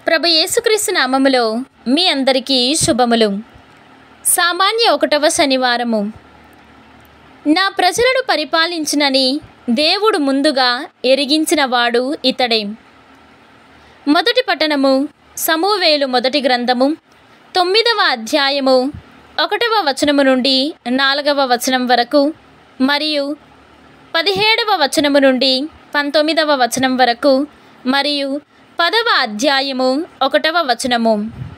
ప్రభు యేసుక్రీస్తు నామములో మీ అందరికీ శుభములు సామాన్య ఒకటవ శనివారము నా ప్రజలను పరిపాలించినని దేవుడు ముందుగా ఎరిగించిన వాడు ఇతడే మొదటి పట్టణము సమూవేలు మొదటి గ్రంథము తొమ్మిదవ అధ్యాయము ఒకటవ వచనము నుండి నాలుగవ వచనం వరకు మరియు పదిహేడవ వచనము నుండి పంతొమ్మిదవ వచనం వరకు మరియు పదవ అధ్యాయము ఒకటవ వచనము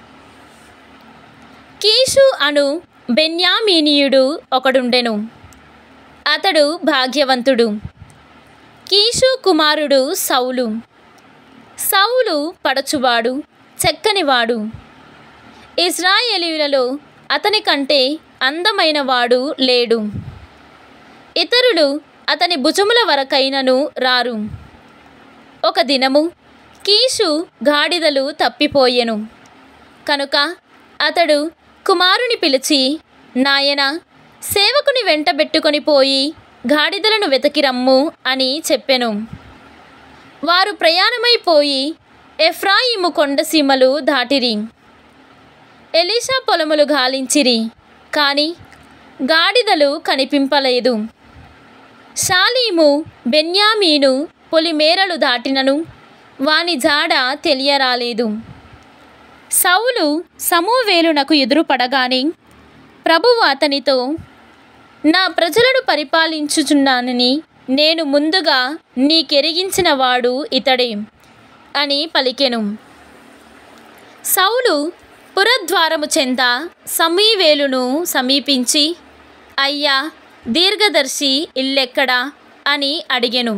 కీషు అను బెన్యామీనీయుడు ఒకడుండెను అతడు భాగ్యవంతుడు కీషు కుమారుడు సౌలు సౌలు పడచువాడు చెక్కనివాడు ఇజ్రాయేలీయులలో అతని కంటే అందమైన వాడు లేడు ఇతరులు అతని భుజముల వరకైనను రారు ఒక దినము కీషు గాడిదలు తప్పిపోయెను కనుక అతడు కుమారుని పిలిచి నాయన సేవకుని వెంటబెట్టుకొని పోయి గాడిదలను వెతకి రమ్ము అని చెప్పెను వారు ప్రయాణమైపోయి ఎఫ్రాయిము కొండసీమలు దాటిరి ఎలీషా పొలములు గాలించిరి కాని గాడిదలు కనిపింపలేదు షాలీము బెన్యామీను పొలిమేరలు దాటినను వాని జాడ తెలియరాలేదు సౌలు సమూవేలునకు ఎదురుపడగానే ప్రభువు అతనితో నా ప్రజలను పరిపాలించుచున్నానని నేను ముందుగా నీకెరిగించిన వాడు ఇతడే అని పలికెను సౌలు పురద్వారము చెంద సమీవేలును సమీపించి అయ్యా దీర్ఘదర్శి ఇల్లెక్కడా అని అడిగెను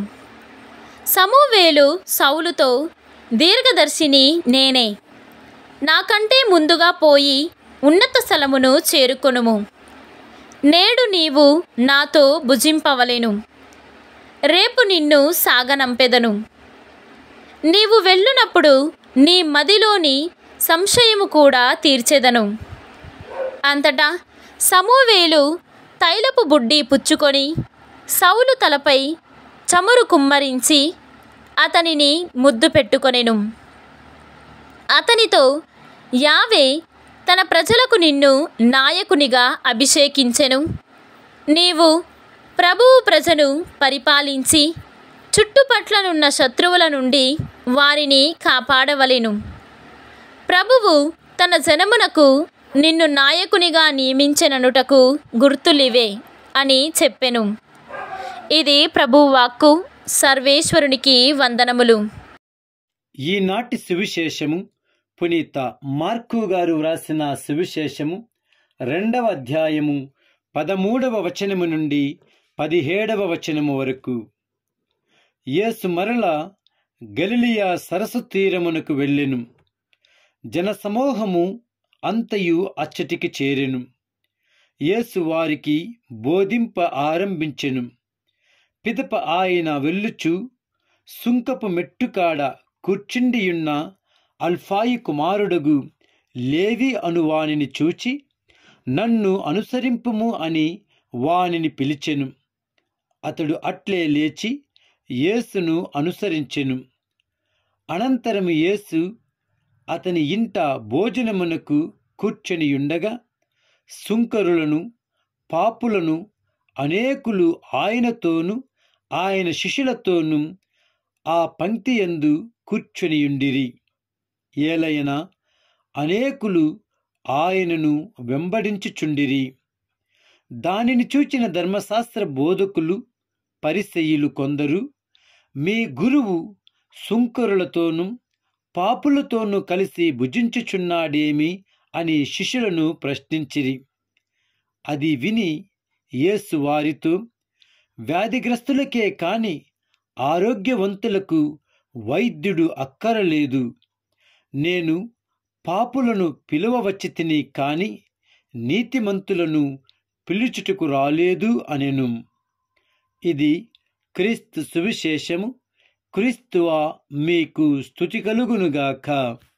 సమూవేలు సౌలుతో దీర్ఘదర్శిని నేనే నాకంటే ముందుగా పోయి ఉన్నత స్థలమును చేరుకొనుము నేడు నీవు నాతో భుజింపవలెను రేపు నిన్ను సాగనంపెదను నీవు వెళ్ళునప్పుడు నీ మదిలోని సంశయము కూడా తీర్చెదను అంతటా సమూవేలు తైలపు బుడ్డి పుచ్చుకొని సౌలు తలపై చమురు కుమ్మరించి అతనిని ముద్దు పెట్టుకొనెను అతనితో యావే తన ప్రజలకు నిన్ను నాయకునిగా అభిషేకించెను నీవు ప్రభువు ప్రజను పరిపాలించి చుట్టుపట్లనున్న శత్రువుల నుండి వారిని కాపాడవలెను ప్రభువు తన జనమునకు నిన్ను నాయకునిగా నియమించెననుటకు గుర్తులివే అని చెప్పెను ఇది ప్రభువు వాక్కు సర్వేశ్వరునికి వందనములు ఈనాటి సువిశేషము పునీత మార్కు గారు వ్రాసిన సువిశేషము రెండవ అధ్యాయము పదమూడవ వచనము నుండి పదిహేడవ వచనము వరకు యేసు మరల గలిలియా సరస్సు తీరమునకు వెళ్ళెను జనసమూహము అంతయు అచ్చటికి చేరెను యేసు వారికి బోధింప ఆరంభించెను పిదప ఆయన వెళ్ళుచు సుంకపు మెట్టుకాడ కూర్చుండియున్న అల్ఫాయి కుమారుడగు లేవి అను వానిని చూచి నన్ను అనుసరింపుము అని వానిని పిలిచెను అతడు అట్లే లేచి యేసును అనుసరించెను అనంతరము యేసు అతని ఇంట భోజనమునకు కూర్చొనియుండగా సుంకరులను పాపులను అనేకులు ఆయనతోనూ ఆయన శిష్యులతోనూ ఆ పంక్తి యందు కూర్చొనియుండిరి ఏలయన అనేకులు ఆయనను వెంబడించుచుండిరి దానిని చూచిన ధర్మశాస్త్ర బోధకులు పరిసయ్యులు కొందరు మీ గురువు సుంకరులతోనూ పాపులతోనూ కలిసి భుజించుచున్నాడేమి అని శిష్యులను ప్రశ్నించిరి అది విని యేసు వారితో వ్యాధిగ్రస్తులకే కాని ఆరోగ్యవంతులకు వైద్యుడు అక్కరలేదు నేను పాపులను పిలువవచ్చి తిని కాని నీతిమంతులను పిలుచుటకు రాలేదు అనెను ఇది క్రీస్తు సువిశేషము క్రీస్తువా మీకు స్థుతి కలుగునుగాక